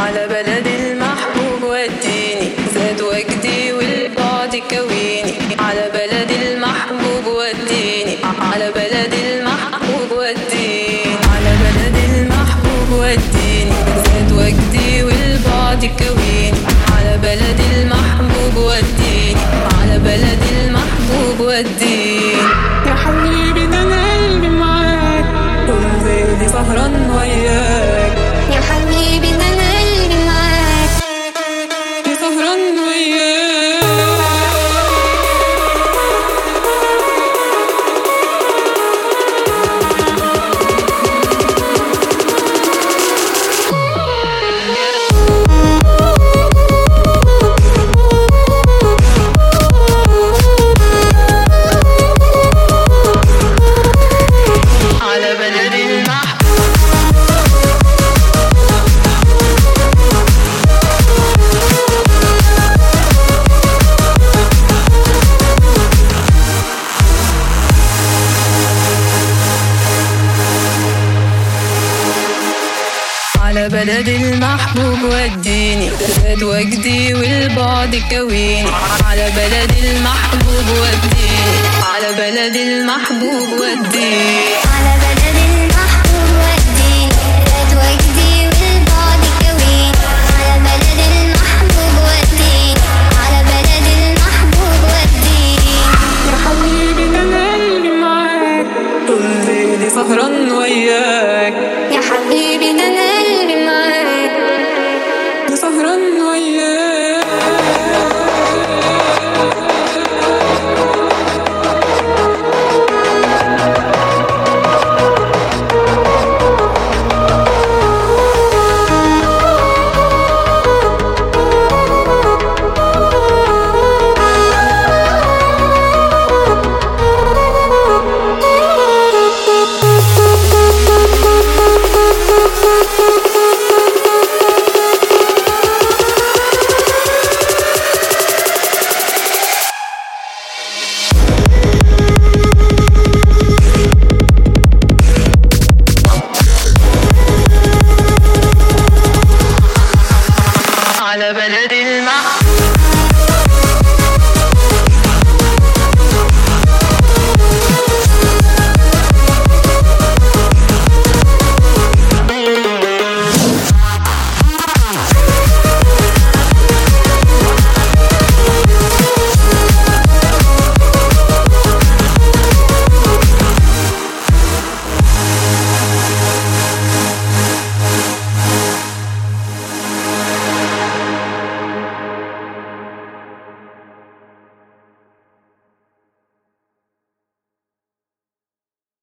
على بلد المحبوب وديني زاد وجدي والبعد كويني على بلد المحبوب وديني على بلد المحبوب وديني على بلد المحبوب وديني زاد وجدي والبعد كويني على بلد المحبوب وديني على بلد المحبوب وديني يا حبيبي ده انا قلبي معاك طول ليلي سهران وياك يا حبيبي ده انا قلبي معاك يا سهران وياك على بلد المحبوب على بلد المحبوب وديني زاد وجدي والبعد كويني على بلد المحبوب وديني على بلد المحبوب وديني على بلد